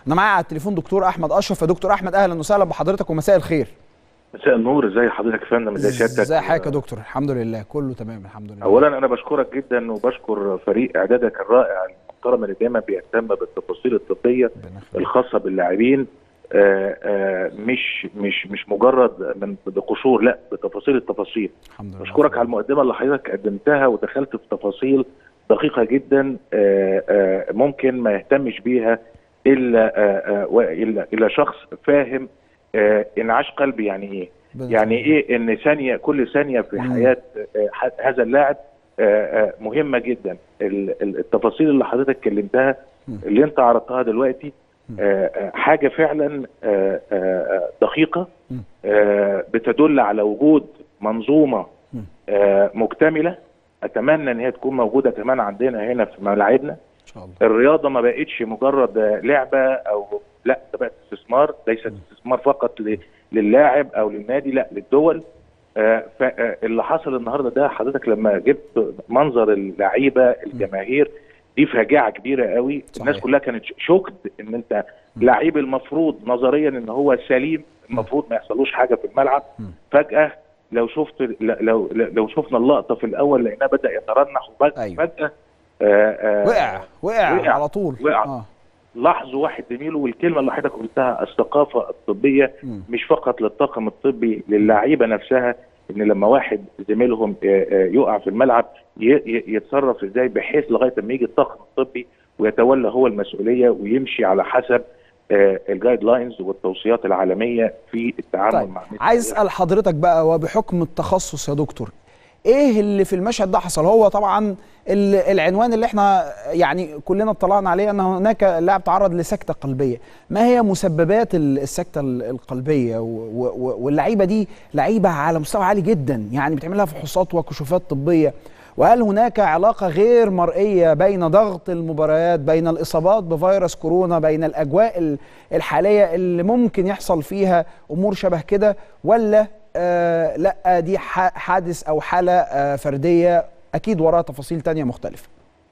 انا معايا على التليفون دكتور احمد اشرف يا دكتور احمد اهلا وسهلا بحضرتك ومساء الخير مساء النور ازي حضرتك يا فندم ازي سيادتك ازي حضرتك يا دكتور الحمد لله كله تمام الحمد لله اولا انا بشكرك جدا وبشكر فريق اعدادك الرائع المحترم اللي دايما بيهتم بالتفاصيل الطبيه الخاصه باللاعبين آه، آه، مش مش مش مجرد من بقشور لا بتفاصيل التفاصيل الحمد لله بشكرك على المقدمه اللي حضرتك قدمتها ودخلت في تفاصيل دقيقه جدا آه، آه، ممكن ما يهتمش بيها الا آه، آه، و- الا الا شخص فاهم آه، انعاش قلبي يعني ايه يعني ايه ان ثانيه كل ثانيه في مم. حياه آه، ح- هذا اللاعب آه، آه، مهمه جدا ال- ال- التفاصيل اللي حضرتك كلمتها مم. اللي انت عرضتها دلوقتي مم. آه، آه، حاجه فعلا آه، آه، دقيقه مم. آه، بتدل على وجود منظومه مم. آه، مكتمله اتمنى ان هي تكون موجوده كمان عندنا هنا في ملاعبنا ان شاء الله الرياضه ما بقتش مجرد آه، لعبه او لا ده بقت استثمار ليست استثمار فقط ل- للاعب او للنادي لا للدول آه، فاللي حصل النهارده ده حضرتك لما جبت منظر اللعيبه الجماهير دي فجاعه كبيره قوي صحيح. الناس كلها كانت شوكت ان انت لعيب المفروض نظريا ان هو سليم المفروض ما يحصلوش حاجه في الملعب م. فجاه لو شفت لو لو شفنا اللقطه في الاول لقيناه بدا يترنح وفجاه أيوة. فجاه آه، آه، وقع وقع وقع. على طول وقع. اه لاحظوا واحد زميله والكلمه اللي حضرتك قلتها الثقافه الطبيه مم. مش فقط للطاقم الطبي للاعيبه نفسها ان لما واحد زميلهم آه، آه، يقع في الملعب ي- ي- يتصرف ازاي بحيث لغايه ما يجي الطاقم الطبي ويتولى هو المسؤوليه ويمشي على حسب الجايد لاينز والتوصيات العالميه في التعامل طيب مع مثل عايز هذه اسال حضرتك بقى وبحكم التخصص يا دكتور ايه اللي في المشهد ده حصل هو طبعا ال- العنوان اللي احنا يعني كلنا اطلعنا عليه ان هناك لاعب تعرض لسكته قلبيه ما هي مسببات ال- السكته ال- القلبيه و- و- واللعيبه دي لعيبه على مستوى عالي جدا يعني بتعملها فحوصات وكشوفات طبيه وهل هناك علاقه غير مرئيه بين ضغط المباريات بين الاصابات بفيروس كورونا بين الاجواء ال- الحاليه اللي ممكن يحصل فيها امور شبه كده ولا آه لا دي ح- حادث او حاله آه فرديه اكيد وراها تفاصيل تانية مختلفه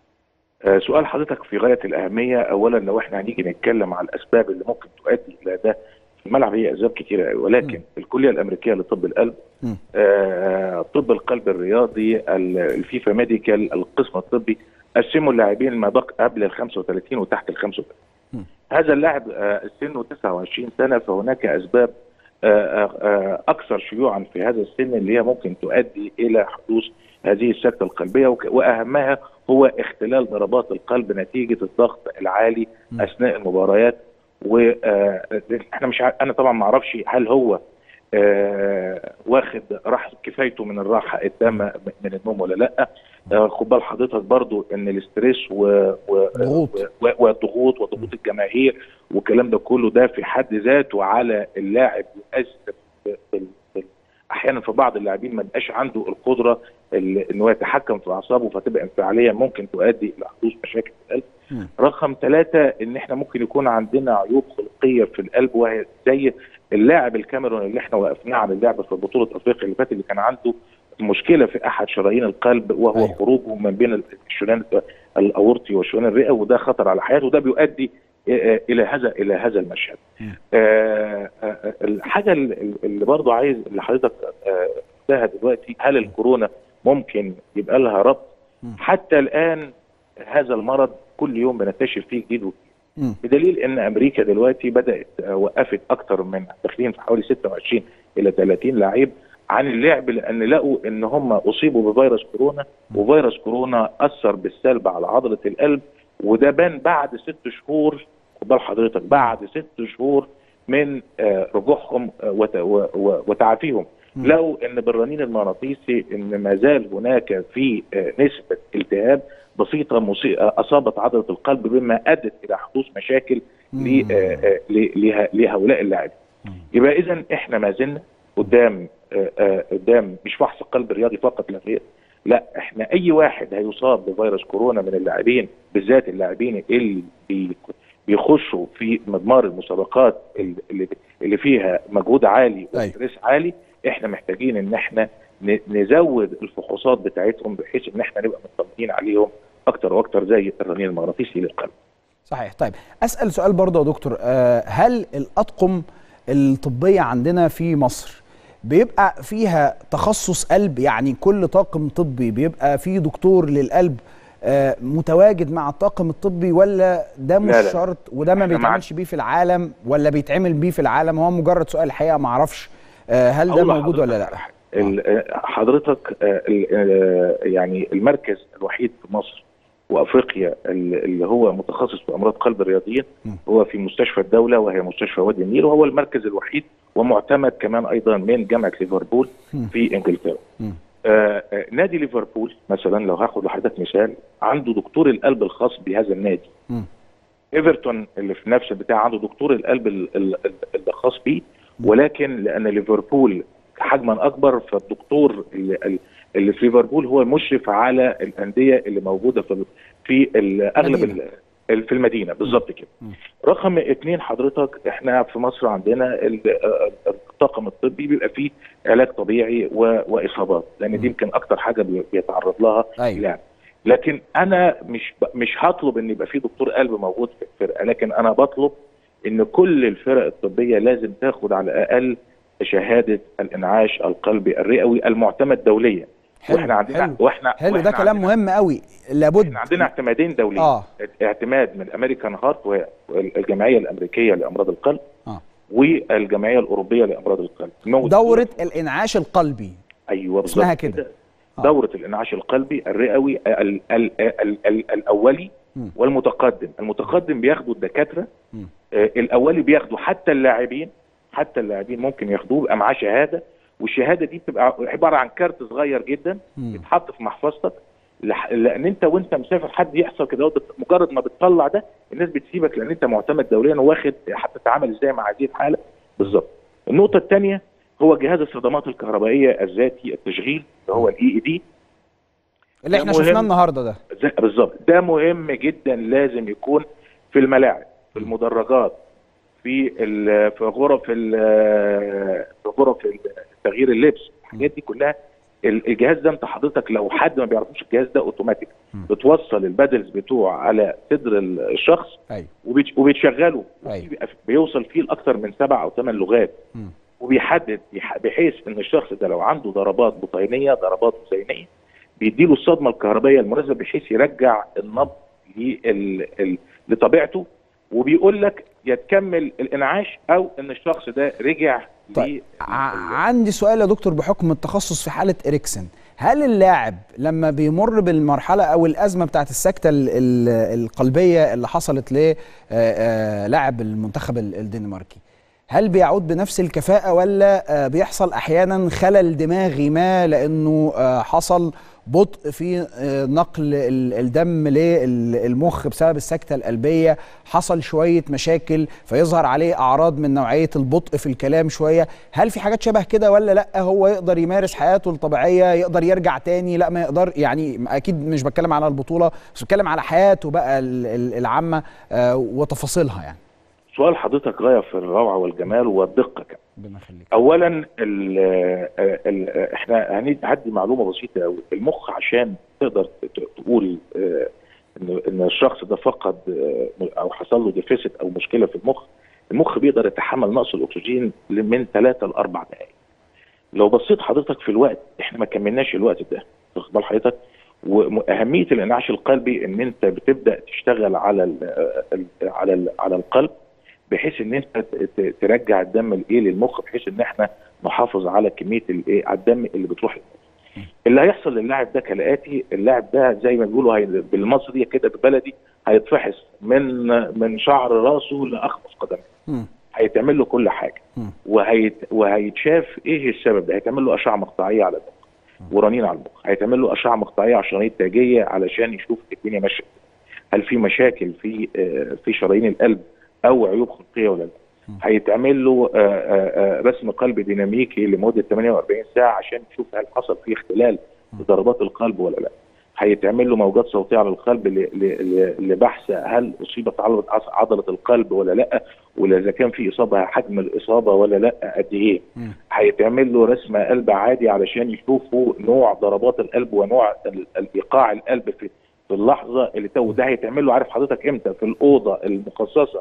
آه، سؤال حضرتك في غايه الاهميه اولا لو احنا هنيجي نتكلم على الاسباب اللي ممكن تؤدي الى ده في الملعب هي اسباب كتيره قوي ولكن م. الكليه الامريكيه لطب القلب م. آه، طب القلب الرياضي ال- الفيفا ميديكال القسم الطبي قسموا اللاعبين ما بقى قبل ال 35 وتحت ال 35 م. هذا اللاعب آه، سنه 29 سنه فهناك اسباب آه، آه، آه، اكثر شيوعا في هذا السن اللي هي ممكن تؤدي الى حدوث هذه السكته القلبيه وك- واهمها هو اختلال ضربات القلب نتيجه الضغط العالي م. اثناء المباريات واحنا مش ع... انا طبعا ما اعرفش هل هو آه واخد راح كفايته من الراحه التامه من النوم ولا لا آه خد بال حضرتك برضو ان الاستريس و... و... ضغوط. و... والضغوط وضغوط الجماهير والكلام ده كله ده في حد ذاته على اللاعب يؤثر في... في... في... احيانا في بعض اللاعبين ما بيبقاش عنده القدره ال- ان هو يتحكم في اعصابه فتبقى انفعاليه ممكن تؤدي الى حدوث مشاكل في القلب مم. رقم ثلاثة ان احنا ممكن يكون عندنا عيوب خلقيه في القلب وهي زي اللاعب الكاميرون اللي احنا وقفناه عن اللعب في بطوله افريقيا اللي فاتت اللي كان عنده مشكله في احد شرايين القلب وهو أيوة. أيوه. خروجه من بين الشريان الاورطي وشريان الرئه وده خطر على حياته وده بيؤدي آه، الى هذا الى هذا المشهد. مم. آه، آه، الحاجه اللي اللي برضه عايز اللي حضرتك آه، قلتها دلوقتي هل الكورونا ممكن يبقى لها ربط؟ مم. حتى الان هذا المرض كل يوم بنكتشف فيه جديد وجديد. مم. بدليل ان امريكا دلوقتي بدات آه، وقفت اكثر من داخلين في حوالي 26 الى 30 لعيب عن اللعب لان لقوا ان هم اصيبوا بفيروس كورونا وفيروس كورونا اثر بالسلب على عضله القلب وده بان بعد ست شهور خد بال حضرتك بعد ست شهور من آه، رجوعهم آه، وت- و- و- وتعافيهم مم. لقوا ان بالرنين المغناطيسي ان ما زال هناك في آه، نسبه التهاب بسيطه مصي- آه، اصابت عضله القلب بما ادت الى حدوث مشاكل ل- مم. آه، آه، ل- له- لهؤلاء اللاعبين. مم. يبقى اذا احنا ما زلنا قدام آه، آه، قدام مش فحص القلب الرياضي فقط لا غير لا احنا اي واحد هيصاب بفيروس كورونا من اللاعبين بالذات اللاعبين اللي بي- بيخشوا في مضمار المسابقات اللي اللي فيها مجهود عالي أيوة. وستريس عالي احنا محتاجين ان احنا ن- نزود الفحوصات بتاعتهم بحيث ان احنا نبقى مطمئنين عليهم اكتر واكتر زي الرنين المغناطيسي للقلب صحيح طيب اسال سؤال برضه يا دكتور آه، هل الاطقم الطبيه عندنا في مصر بيبقى فيها تخصص قلب يعني كل طاقم طبي بيبقى فيه دكتور للقلب آه، متواجد مع الطاقم الطبي ولا ده مش لا، لا. شرط وده ما إحنا مع- بيتعملش بيه في العالم ولا بيتعمل بيه في العالم هو مجرد سؤال الحقيقه ما اعرفش آه، هل ده أقول موجود ولا لحضرتك لا على حاجة. ال- آه، حضرتك آه، ال- آه، يعني المركز الوحيد في مصر وافريقيا ال- اللي هو متخصص في امراض قلب الرياضيين م. هو في مستشفى الدوله وهي مستشفى وادي النيل وهو المركز الوحيد ومعتمد كمان ايضا من جامعه ليفربول م. في انجلترا. م. آه، آه، نادي ليفربول مثلا لو هاخد لحضرتك مثال عنده دكتور القلب الخاص بهذا النادي. م. ايفرتون اللي في نفس البتاع عنده دكتور القلب ال- ال- ال- الخاص بيه ولكن لان ليفربول حجما اكبر فالدكتور اللي, اللي في ليفربول هو المشرف على الانديه اللي موجوده في في ال- اغلب مدينة. ال- ال- في المدينه بالظبط كده. مم. رقم اثنين حضرتك احنا في مصر عندنا ال- آه، الطاقم الطبي بيبقى فيه علاج طبيعي و- واصابات لان مم. دي يمكن اكتر حاجه بي- بيتعرض لها ايوه اللاعب لكن انا مش ب- مش هطلب ان يبقى في دكتور قلب موجود في الفرقه لكن انا بطلب ان كل الفرق الطبيه لازم تاخد على الاقل شهاده الانعاش القلبي الرئوي المعتمد دوليا حلو واحنا عندنا حلو واحنا حلو واحنا ده كلام عندنا مهم قوي لابد احنا عندنا اعتمادين دوليين اه اعتماد من الامريكان هارت وهي الجمعيه الامريكيه لامراض القلب اه والجمعيه الاوروبيه لامراض القلب موجود- دوره الانعاش القلبي ايوه بالظبط اسمها كده. آه. دوره الانعاش القلبي الرئوي ال ال ال ال الاولي مم. والمتقدم المتقدم بياخدوا الدكاتره مم. آه الاولي بياخدوا حتى اللاعبين حتى اللاعبين ممكن ياخدوه يبقى معاه شهاده والشهاده دي بتبقى عباره عن كارت صغير جدا مم. يتحط في محفظتك لح- لان انت وانت مسافر حد يحصل كده وبت- مجرد ما بتطلع ده الناس بتسيبك لان انت معتمد دوليا واخد هتتعامل ازاي مع هذه الحاله بالظبط النقطه الثانيه هو جهاز الصدمات الكهربائيه الذاتي التشغيل اللي هو الاي اي دي اللي ده احنا مهم. شفناه النهارده ده زي- بالظبط ده مهم جدا لازم يكون في الملاعب في المدرجات في ال- في غرف ال- في غرف ال- تغيير اللبس الحاجات دي كلها ال- الجهاز ده انت حضرتك لو حد ما بيعرفوش الجهاز ده اوتوماتيك مم. بتوصل البادلز بتوعه على صدر ال- الشخص ايوه وبيت- وبيتشغلوا أيوة. وبيبقى- بيوصل فيه لاكثر من سبع او ثمان لغات مم. وبيحدد بيح- بحيث ان الشخص ده لو عنده ضربات بطينيه ضربات حسينيه بيديله الصدمه الكهربائيه المناسبه بحيث يرجع النبض لل- ال- لطبيعته وبيقول لك يا تكمل الانعاش او ان الشخص ده رجع طيب ل- ع- عندي سؤال يا دكتور بحكم التخصص في حاله اريكسن هل اللاعب لما بيمر بالمرحله او الازمه بتاعت السكته ال- ال- القلبيه اللي حصلت للاعب المنتخب ال- الدنماركي هل بيعود بنفس الكفاءه ولا آه، بيحصل احيانا خلل دماغي ما لانه آه، حصل بطء في آه، نقل ال- الدم للمخ بسبب السكته القلبيه حصل شويه مشاكل فيظهر عليه اعراض من نوعيه البطء في الكلام شويه هل في حاجات شبه كده ولا لا هو يقدر يمارس حياته الطبيعيه يقدر يرجع تاني لا ما يقدر يعني اكيد مش بتكلم على البطوله بس بتكلم على حياته بقى ال- ال- العامه آه، وتفاصيلها يعني سؤال حضرتك غايه في الروعه والجمال والدقه كمان ربنا يخليك اولا ال ال احنا هندي هدي معلومه بسيطه قوي المخ عشان تقدر ت- تقول آه، ان ان الشخص ده فقد آه، او حصل له ديفيسيت او مشكله في المخ المخ بيقدر يتحمل نقص الاكسجين من ثلاثة لاربع دقائق لو بصيت حضرتك في الوقت احنا ما كملناش الوقت ده واخد بال حضرتك واهميه الانعاش القلبي ان انت بتبدا تشتغل على ال ال على ال على القلب بحيث ان انت ت- ت- ترجع الدم الايه للمخ بحيث ان احنا نحافظ على كميه الايه على الدم اللي بتروح للمخ. اللي هيحصل للاعب ده كالاتي اللاعب ده زي ما بيقولوا هي بالمصري كده بالبلدي هيتفحص من من شعر راسه لاخمص قدمه مم. هيتعمل له كل حاجه مم. وهيت وهيتشاف ايه السبب ده هيتعمل له اشعه مقطعيه على المخ ورنين على المخ هيتعمل له اشعه مقطعيه على الشرايين التاجيه علشان يشوف الدنيا ماشيه هل في مشاكل في آه، في شرايين القلب او عيوب خلقيه ولا لا هيتعمل له آه، آه، آه، رسم قلب ديناميكي لمده 48 ساعه عشان يشوف هل حصل فيه اختلال في ضربات القلب ولا لا هيتعمل له موجات صوتيه على القلب ل- ل- ل- لبحث هل اصيبت عضله عضله القلب ولا لا ولا اذا كان في اصابه حجم الاصابه ولا لا قد ايه مم. هيتعمل له رسم قلب عادي علشان يشوفوا نوع ضربات القلب ونوع ال- الايقاع القلب في في اللحظه اللي تو ده هيتعمل له عارف حضرتك امتى في الاوضه المخصصه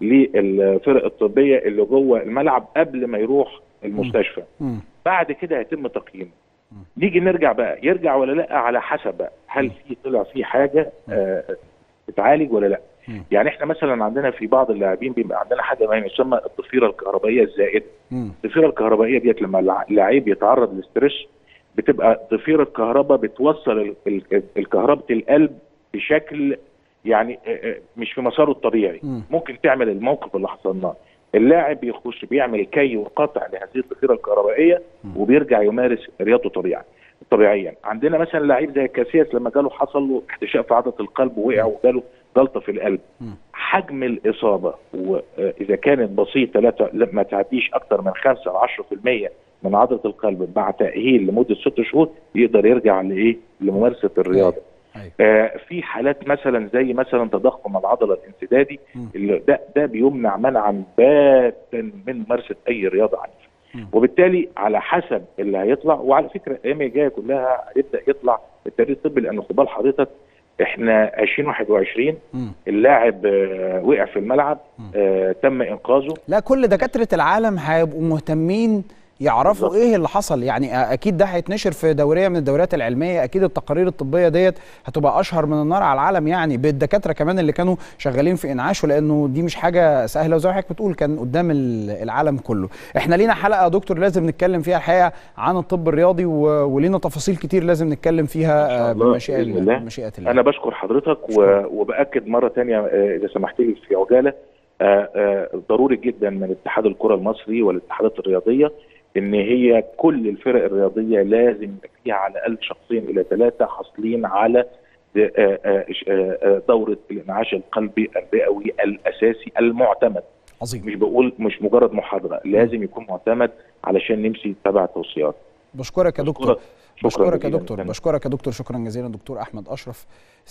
للفرق الطبيه اللي جوه الملعب قبل ما يروح المستشفى مم. بعد كده هيتم تقييمه نيجي نرجع بقى يرجع ولا لا على حسب بقى هل في طلع في حاجه آه تتعالج ولا لا مم. يعني احنا مثلا عندنا في بعض اللاعبين بيبقى عندنا حاجه ما يسمى الضفيره الكهربائيه الزائده مم. الضفيره الكهربائيه ديت لما اللع- اللعيب يتعرض لستريس بتبقى ضفيره الكهرباء بتوصل ال- ال- الكهرباء القلب بشكل يعني آه، آه، مش في مساره الطبيعي مم. ممكن تعمل الموقف اللي حصلناه اللاعب بيخش بيعمل كي وقطع لهذه الضفيره الكهربائيه وبيرجع يمارس رياضته طبيعي طبيعيا عندنا مثلا لعيب زي كاسياس لما جاله حصل له احتشاء في عضله القلب ووقع وجاله جلطه في القلب مم. حجم الاصابه واذا كانت بسيطه لا ت- لا- ما تعديش اكثر من 5 ل 10% من عضله القلب مع تاهيل لمده ست شهور يقدر يرجع لايه؟ لممارسه الرياضه. أيوة. آه في حالات مثلا زي مثلا تضخم العضله الانسدادي مم. اللي ده ده بيمنع منعا باتا من ممارسه اي رياضه عنيفه. مم. وبالتالي على حسب اللي هيطلع وعلى فكره الايام الجايه كلها هيبدا يطلع التقرير الطبي لان خد بال حضرتك احنا 2021 مم. اللاعب آه، وقع في الملعب آه، تم انقاذه لا كل دكاتره العالم هيبقوا مهتمين يعرفوا بالظبط. ايه اللي حصل يعني اكيد ده هيتنشر في دوريه من الدوريات العلميه اكيد التقارير الطبيه ديت هتبقى اشهر من النار على العالم يعني بالدكاتره كمان اللي كانوا شغالين في انعاشه لانه دي مش حاجه سهله وزي ما حضرتك بتقول كان قدام ال- العالم كله احنا لينا حلقه يا دكتور لازم نتكلم فيها الحقيقه عن الطب الرياضي و- ولينا تفاصيل كتير لازم نتكلم فيها إن شاء آه، الله، بمشيئه بإذن الله الله. بمشيئه الله انا بشكر حضرتك و... شكرا. وباكد مره تانية آه، اذا سمحت لي في عجاله آه، آه، ضروري جدا من اتحاد الكره المصري والاتحادات الرياضيه ان هي كل الفرق الرياضيه لازم يبقى فيها على الاقل شخصين الى ثلاثه حاصلين على آه، آه، آه، آه، دوره الانعاش القلبي الرئوي الاساسي المعتمد عظيم مش بقول مش مجرد محاضره لازم يكون معتمد علشان نمشي تبع التوصيات بشكرك يا دكتور شكرا بشكرك يا جزيلا. دكتور بشكرك يا دكتور شكرا جزيلا دكتور احمد اشرف